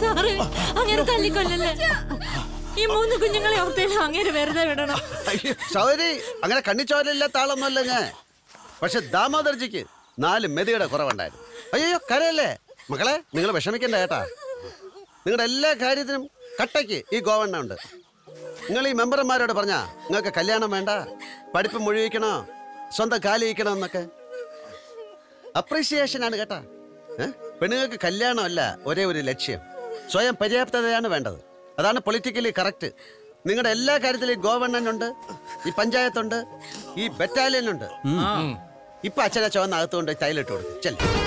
Sir അങ്ങനെ തല്ലിക്കൊല്ലല്ലേ ഈ മൂന്ന് കുഞ്ഞുങ്ങളെ ഓർത്തേലും അങ്ങനെ വെറുതെ വിടണം അയ്യോ, സൗരി അങ്ങനെ കണ്ണിച്ചോരില്ലാത്ത ആളൊന്നുമല്ല ഞാൻ പക്ഷെ ദാമോദർജിക്ക് നാല് മെതിയുടെ കുറവുണ്ടായിരുന്നു അയ്യോ കരയല്ലേ മക്കളെ നിങ്ങൾ വിഷമിക്കണ്ട കേട്ടാ നിങ്ങളുടെ എല്ലാ കാര്യത്തിനും കട്ടയ്ക്ക് ഈ ഗോവണ്ണ ഉണ്ട് നിങ്ങൾ ഈ മെമ്പർമാരോട് പറഞ്ഞാ നിങ്ങൾക്ക് കല്യാണം വേണ്ട പഠിപ്പ് മുഴുവിക്കണോ സ്വന്തം കാലിയിക്കണോ എന്നൊക്കെ അപ്രീസിയേഷൻ ആണ് കേട്ടാ ഏ? പെണ്ണുങ്ങൾക്ക് കല്യാണമല്ല ഒരേ ഒരു ലക്ഷ്യം സ്വയം പര്യാപ്തതയാണ് വേണ്ടത് അതാണ് പൊളിറ്റിക്കലി കറക്റ്റ് നിങ്ങളുടെ എല്ലാ കാര്യത്തിലും ഗവൺമെന്റ് ഉണ്ട് ഈ പഞ്ചായത്തുണ്ട് ഈ ബറ്റാലിയൻ ഉണ്ട് ഇപ്പൊ അച്ഛനെ ചുവന്ന അകത്തുകൊണ്ട് തൈലിട്ട് കൊടുക്കും ചെല്ലു